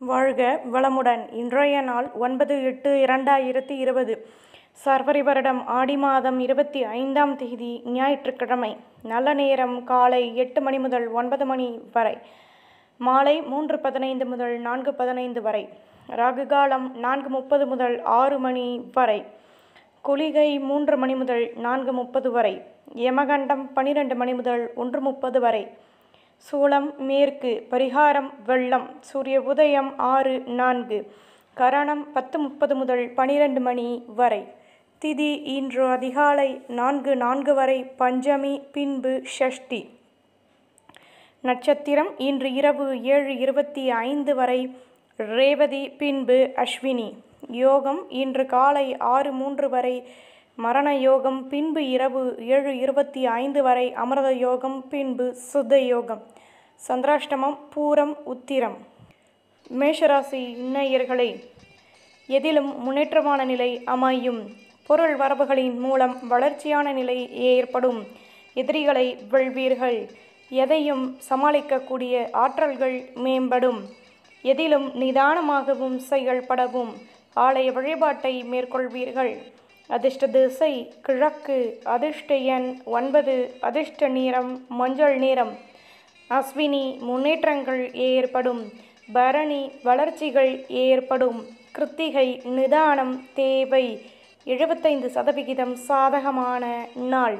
வாழ்க வளமுடன் இன்றைய நாள் ஒன்பது எட்டு இரண்டாயிரத்தி இருபது சர்வரி வருடம் ஆடி மாதம் இருபத்தி ஐந்தாம் தேதி ஞாயிற்றுக்கிழமை நல்ல நேரம் காலை எட்டு மணி முதல் ஒன்பது மணி வரை மாலை மூன்று பதினைந்து முதல் நான்கு பதினைந்து வரை ராகு காலம் நான்கு முப்பது முதல் ஆறு மணி வரை குளிகை மூன்று மணி முதல் நான்கு முப்பது வரை யமகண்டம் பனிரெண்டு மணி முதல் ஒன்று முப்பது வரை சூளம் மேற்கு பரிகாரம் வெள்ளம் சூரிய உதயம் ஆறு நான்கு கரணம் பத்து முப்பது முதல் பனிரெண்டு மணி வரை திதி இன்று அதிகாலை நான்கு நான்கு வரை பஞ்சமி பின்பு ஷஷ்டி நட்சத்திரம் இன்று இரவு ஏழு இருபத்தி ஐந்து வரை ரேவதி பின்பு அஸ்வினி யோகம் இன்று காலை ஆறு மூன்று வரை மரண யோகம் பின்பு இரவு ஏழு இருபத்தி ஐந்து வரை அமிர்த யோகம் பின்பு சுத்த யோகம் சந்திராஷ்டமம் பூரம் உத்திரம் மேஷராசி நேயர்களே எதிலும் முன்னேற்றமான நிலை அமையும் பொருள் வரவுகளின் மூலம் வளர்ச்சியான நிலை ஏற்படும் எதிரிகளை வெல்வீர்கள் எதையும் சமாளிக்கக்கூடிய ஆற்றல்கள் மேம்படும் எதிலும் நிதானமாகவும் செயல்படவும் ஆலய வழிபாட்டை மேற்கொள்வீர்கள் அதிர்ஷ்ட திசை கிழக்கு அதிர்ஷ்ட எண் ஒன்பது அதிர்ஷ்ட நிறம் மஞ்சள் நிறம் அஸ்வினி முன்னேற்றங்கள் ஏற்படும் பரணி வளர்ச்சிகள் ஏற்படும் கிருத்திகை நிதானம் தேவை எழுபத்தைந்து சதவிகிதம் சாதகமான நாள்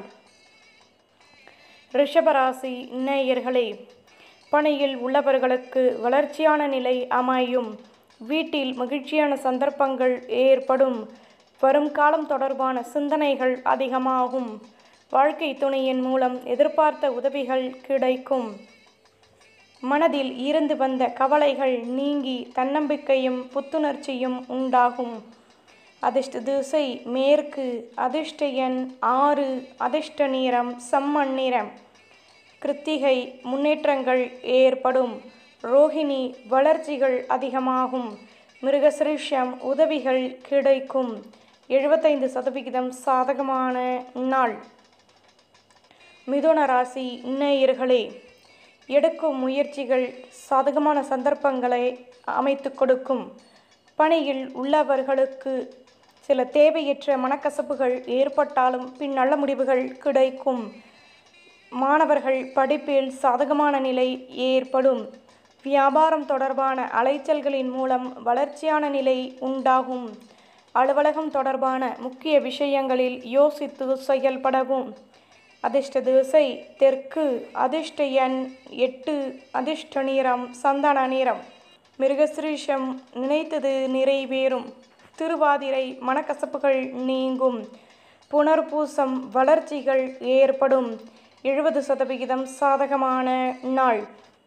ரிஷபராசி நேயர்களே பணியில் உள்ளவர்களுக்கு வளர்ச்சியான நிலை அமையும் வீட்டில் மகிழ்ச்சியான சந்தர்ப்பங்கள் ஏற்படும் வரும் காலம் தொடர்பான சிந்தனைகள் அதிகமாகும் வாழ்க்கை துணையின் மூலம் எதிர்பார்த்த உதவிகள் கிடைக்கும் மனதில் இருந்து வந்த கவலைகள் நீங்கி தன்னம்பிக்கையும் புத்துணர்ச்சியும் உண்டாகும் அதிர்ஷ்ட திசை மேற்கு அதிர்ஷ்ட எண் ஆறு அதிர்ஷ்ட நிறம் செம்மண் நிறம் கிருத்திகை முன்னேற்றங்கள் ஏற்படும் ரோஹிணி வளர்ச்சிகள் அதிகமாகும் மிருகசிரீஷம் உதவிகள் கிடைக்கும் எழுபத்தைந்து சதவிகிதம் சாதகமான நாள் மிதுன ராசி நேயர்களே எடுக்கும் முயற்சிகள் சாதகமான சந்தர்ப்பங்களை அமைத்து கொடுக்கும் பணியில் உள்ளவர்களுக்கு சில தேவையற்ற மனக்கசப்புகள் ஏற்பட்டாலும் பின் நல்ல முடிவுகள் கிடைக்கும் மாணவர்கள் படிப்பில் சாதகமான நிலை ஏற்படும் வியாபாரம் தொடர்பான அலைச்சல்களின் மூலம் வளர்ச்சியான நிலை உண்டாகும் அலுவலகம் தொடர்பான முக்கிய விஷயங்களில் யோசித்து செயல்படவும் அதிர்ஷ்ட திசை தெற்கு அதிர்ஷ்ட எண் எட்டு அதிர்ஷ்ட நிறம் சந்தன நிறம் மிருகசிரீஷம் நினைத்தது நிறைவேறும் திருவாதிரை மனக்கசப்புகள் நீங்கும் புனர்பூசம் வளர்ச்சிகள் ஏற்படும் எழுபது சதவிகிதம் சாதகமான நாள்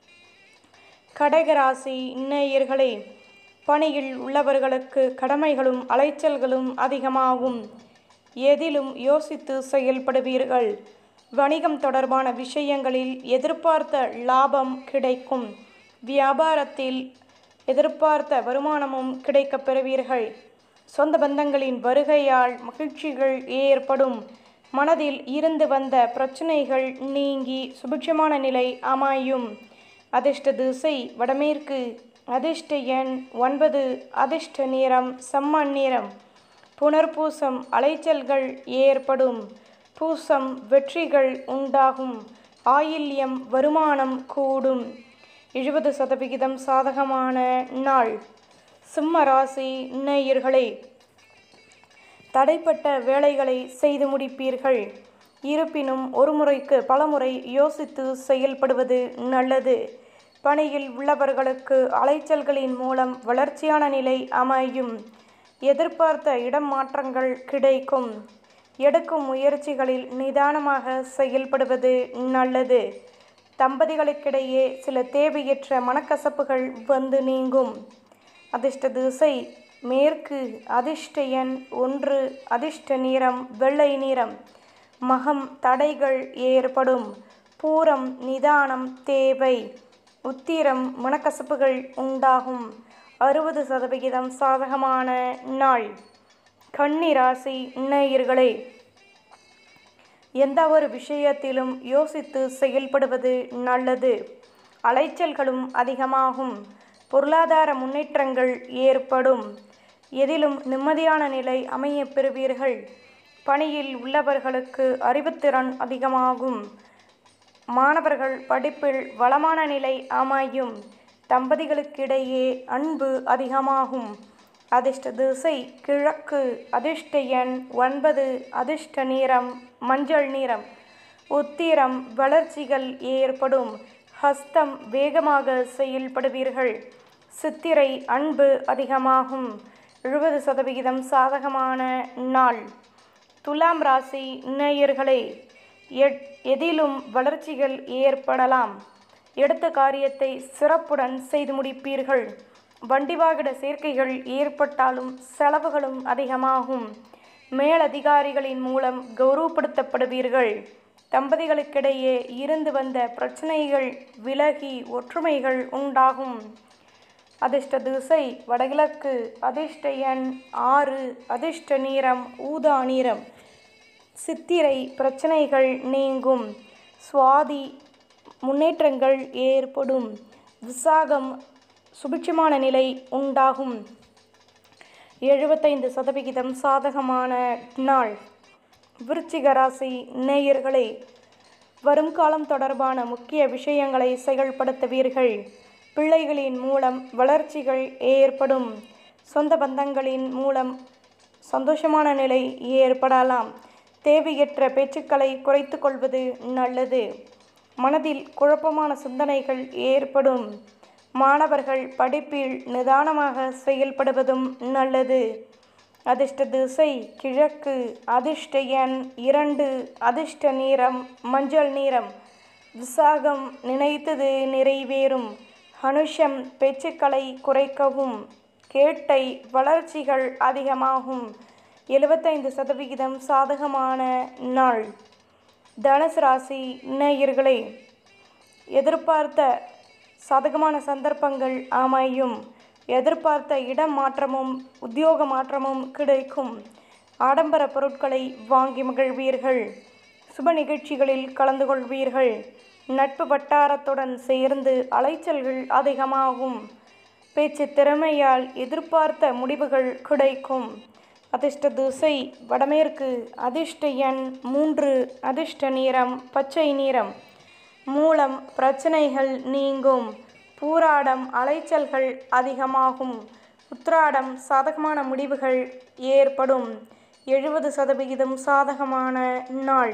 கடகராசி நேயர்களே பணியில் உள்ளவர்களுக்கு கடமைகளும் அலைச்சல்களும் அதிகமாகும் எதிலும் யோசித்து செயல்படுவீர்கள் வணிகம் தொடர்பான விஷயங்களில் எதிர்பார்த்த லாபம் கிடைக்கும் வியாபாரத்தில் எதிர்பார்த்த வருமானமும் கிடைக்கப் பெறுவீர்கள் சொந்த பந்தங்களின் வருகையால் மகிழ்ச்சிகள் ஏற்படும் மனதில் இருந்து வந்த பிரச்சனைகள் நீங்கி சுபிட்சமான நிலை அமையும் அதிர்ஷ்ட திசை வடமேற்கு அதிர்ஷ்ட எண் ஒன்பது அதிர்ஷ்ட நிறம் செம்மண் நிறம் புனர்பூசம் அலைச்சல்கள் ஏற்படும் பூசம் வெற்றிகள் உண்டாகும் ஆயில்யம் வருமானம் கூடும் எழுபது சதவிகிதம் சாதகமான நாள் சிம்ம ராசி நேயர்களே தடைப்பட்ட வேலைகளை செய்து முடிப்பீர்கள் இருப்பினும் ஒரு முறைக்கு பலமுறை யோசித்து செயல்படுவது நல்லது பணியில் உள்ளவர்களுக்கு அலைச்சல்களின் மூலம் வளர்ச்சியான நிலை அமையும் எதிர்பார்த்த இடம் மாற்றங்கள் கிடைக்கும் எடுக்கும் முயற்சிகளில் நிதானமாக செயல்படுவது நல்லது தம்பதிகளுக்கிடையே சில தேவையற்ற மனக்கசப்புகள் வந்து நீங்கும் அதிர்ஷ்ட திசை மேற்கு அதிர்ஷ்ட எண் ஒன்று அதிர்ஷ்ட நிறம் வெள்ளை நிறம் மகம் தடைகள் ஏற்படும் பூரம் நிதானம் தேவை உத்திரம் மனக்கசப்புகள் உண்டாகும் அறுபது சதவிகிதம் சாதகமான நாள் கன்னிராசி நேயர்களே எந்த ஒரு விஷயத்திலும் யோசித்து செயல்படுவது நல்லது அலைச்சல்களும் அதிகமாகும் பொருளாதார முன்னேற்றங்கள் ஏற்படும் எதிலும் நிம்மதியான நிலை அமையப் பெறுவீர்கள் பணியில் உள்ளவர்களுக்கு அறிவுத்திறன் அதிகமாகும் மாணவர்கள் படிப்பில் வளமான நிலை அமையும் தம்பதிகளுக்கிடையே அன்பு அதிகமாகும் அதிர்ஷ்ட திசை கிழக்கு அதிர்ஷ்ட எண் ஒன்பது அதிர்ஷ்ட நிறம் மஞ்சள் நிறம் உத்திரம் வளர்ச்சிகள் ஏற்படும் ஹஸ்தம் வேகமாக செயல்படுவீர்கள் சித்திரை அன்பு அதிகமாகும் எழுபது சதவிகிதம் சாதகமான நாள் துலாம் ராசி நேயர்களே எட்- எதிலும் வளர்ச்சிகள் ஏற்படலாம் எடுத்த காரியத்தை சிறப்புடன் செய்து முடிப்பீர்கள் வண்டி வாகன சேர்க்கைகள் ஏற்பட்டாலும் செலவுகளும் அதிகமாகும் மேலதிகாரிகளின் மூலம் கௌரவப்படுத்தப்படுவீர்கள் தம்பதிகளுக்கிடையே இருந்து வந்த பிரச்சனைகள் விலகி ஒற்றுமைகள் உண்டாகும் அதிர்ஷ்ட திசை வடகிழக்கு அதிர்ஷ்ட எண் ஆறு அதிர்ஷ்ட நிறம் ஊதா நிறம் சித்திரை பிரச்சனைகள் நீங்கும் சுவாதி முன்னேற்றங்கள் ஏற்படும் விசாகம் சுபிட்சமான நிலை உண்டாகும் எழுபத்தைந்து சதவிகிதம் சாதகமான நாள் விருச்சிக ராசி நேயர்களே வரும் காலம் தொடர்பான முக்கிய விஷயங்களை செயல்படுத்துவீர்கள் பிள்ளைகளின் மூலம் வளர்ச்சிகள் ஏற்படும் சொந்த பந்தங்களின் மூலம் சந்தோஷமான நிலை ஏற்படலாம் தேவையற்ற பேச்சுக்களை குறைத்து கொள்வது நல்லது மனதில் குழப்பமான சிந்தனைகள் ஏற்படும் மாணவர்கள் படிப்பில் நிதானமாக செயல்படுவதும் நல்லது அதிர்ஷ்ட திசை கிழக்கு அதிர்ஷ்ட எண் இரண்டு அதிர்ஷ்ட நிறம் மஞ்சள் நிறம் விசாகம் நினைத்தது நிறைவேறும் அனுஷம் பேச்சுக்களை குறைக்கவும் கேட்டை வளர்ச்சிகள் அதிகமாகும் எழுபத்தைந்து சதவிகிதம் சாதகமான நாள் தனுசு ராசி நேயர்களே எதிர்பார்த்த சாதகமான சந்தர்ப்பங்கள் அமையும் எதிர்பார்த்த இடம் மாற்றமும் உத்தியோக மாற்றமும் கிடைக்கும் ஆடம்பர பொருட்களை வாங்கி மகிழ்வீர்கள் சுப நிகழ்ச்சிகளில் கலந்து கொள்வீர்கள் நட்பு வட்டாரத்துடன் சேர்ந்து அலைச்சல்கள் அதிகமாகும் பேச்சு திறமையால் எதிர்பார்த்த முடிவுகள் கிடைக்கும் அதிர்ஷ்ட திசை வடமேற்கு அதிர்ஷ்ட எண் மூன்று அதிர்ஷ்ட நிறம் பச்சை நிறம் மூலம் பிரச்சனைகள் நீங்கும் பூராடம் அலைச்சல்கள் அதிகமாகும் உத்ராடம் சாதகமான முடிவுகள் ஏற்படும் எழுபது சதவிகிதம் சாதகமான நாள்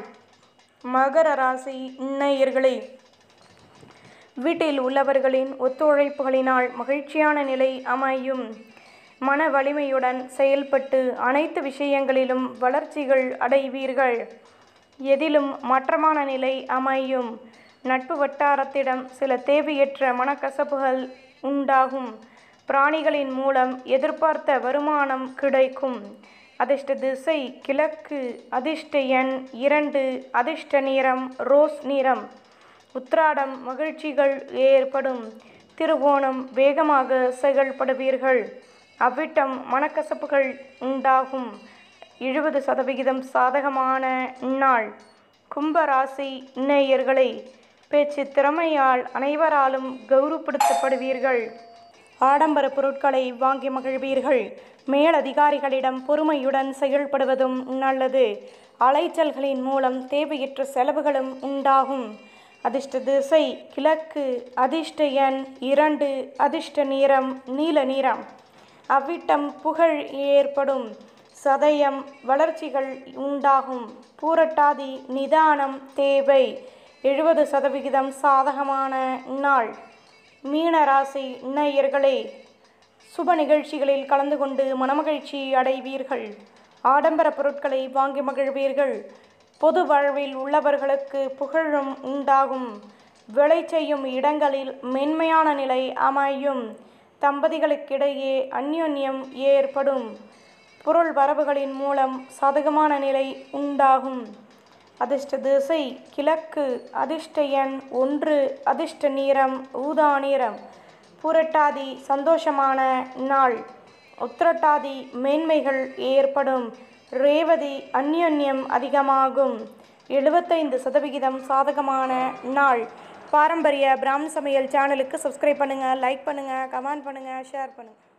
மகர ராசி நேயர்களே வீட்டில் உள்ளவர்களின் ஒத்துழைப்புகளினால் மகிழ்ச்சியான நிலை அமையும் மன வலிமையுடன் செயல்பட்டு அனைத்து விஷயங்களிலும் வளர்ச்சிகள் அடைவீர்கள் எதிலும் மாற்றமான நிலை அமையும் நட்பு வட்டாரத்திடம் சில தேவையற்ற மனக்கசப்புகள் உண்டாகும் பிராணிகளின் மூலம் எதிர்பார்த்த வருமானம் கிடைக்கும் அதிர்ஷ்ட திசை கிழக்கு அதிர்ஷ்ட எண் இரண்டு அதிர்ஷ்ட நிறம் ரோஸ் நிறம் உத்ராடம் மகிழ்ச்சிகள் ஏற்படும் திருவோணம் வேகமாக செயல்படுவீர்கள் அவ்விட்டம் மனக்கசப்புகள் உண்டாகும் எழுபது சதவிகிதம் சாதகமான நாள் கும்பராசி நேயர்களே பேச்சு திறமையால் அனைவராலும் கௌரவப்படுத்தப்படுவீர்கள் ஆடம்பர பொருட்களை வாங்கி மகிழ்வீர்கள் மேலதிகாரிகளிடம் பொறுமையுடன் செயல்படுவதும் நல்லது அலைச்சல்களின் மூலம் தேவையற்ற செலவுகளும் உண்டாகும் அதிர்ஷ்ட திசை கிழக்கு அதிர்ஷ்ட எண் இரண்டு அதிர்ஷ்ட நிறம் நீல நிறம் அவ்விட்டம் புகழ் ஏற்படும் சதயம் வளர்ச்சிகள் உண்டாகும் பூரட்டாதி நிதானம் தேவை எழுபது சதவிகிதம் சாதகமான நாள் மீன ராசி நேயர்களே சுப நிகழ்ச்சிகளில் கலந்து கொண்டு மனமகிழ்ச்சி அடைவீர்கள் ஆடம்பர பொருட்களை வாங்கி மகிழ்வீர்கள் பொது வாழ்வில் உள்ளவர்களுக்கு புகழும் உண்டாகும் விளை செய்யும் இடங்களில் மென்மையான நிலை அமையும் தம்பதிகளுக்கிடையே அந்யோன்யம் ஏற்படும் பொருள் வரவுகளின் மூலம் சாதகமான நிலை உண்டாகும் அதிர்ஷ்ட திசை கிழக்கு அதிர்ஷ்ட எண் ஒன்று அதிர்ஷ்ட நிறம் ஊதா நிறம் புரட்டாதி சந்தோஷமான நாள் உத்திரட்டாதி மேன்மைகள் ஏற்படும் ரேவதி அந்யோன்யம் அதிகமாகும் எழுபத்தைந்து சதவிகிதம் சாதகமான நாள் பாரம்பரிய பிராமண சமையல் சேனலுக்கு சப்ஸ்கிரைப் பண்ணுங்கள் லைக் பண்ணுங்கள் கமெண்ட் பண்ணுங்கள் ஷேர் பண்ணுங்கள்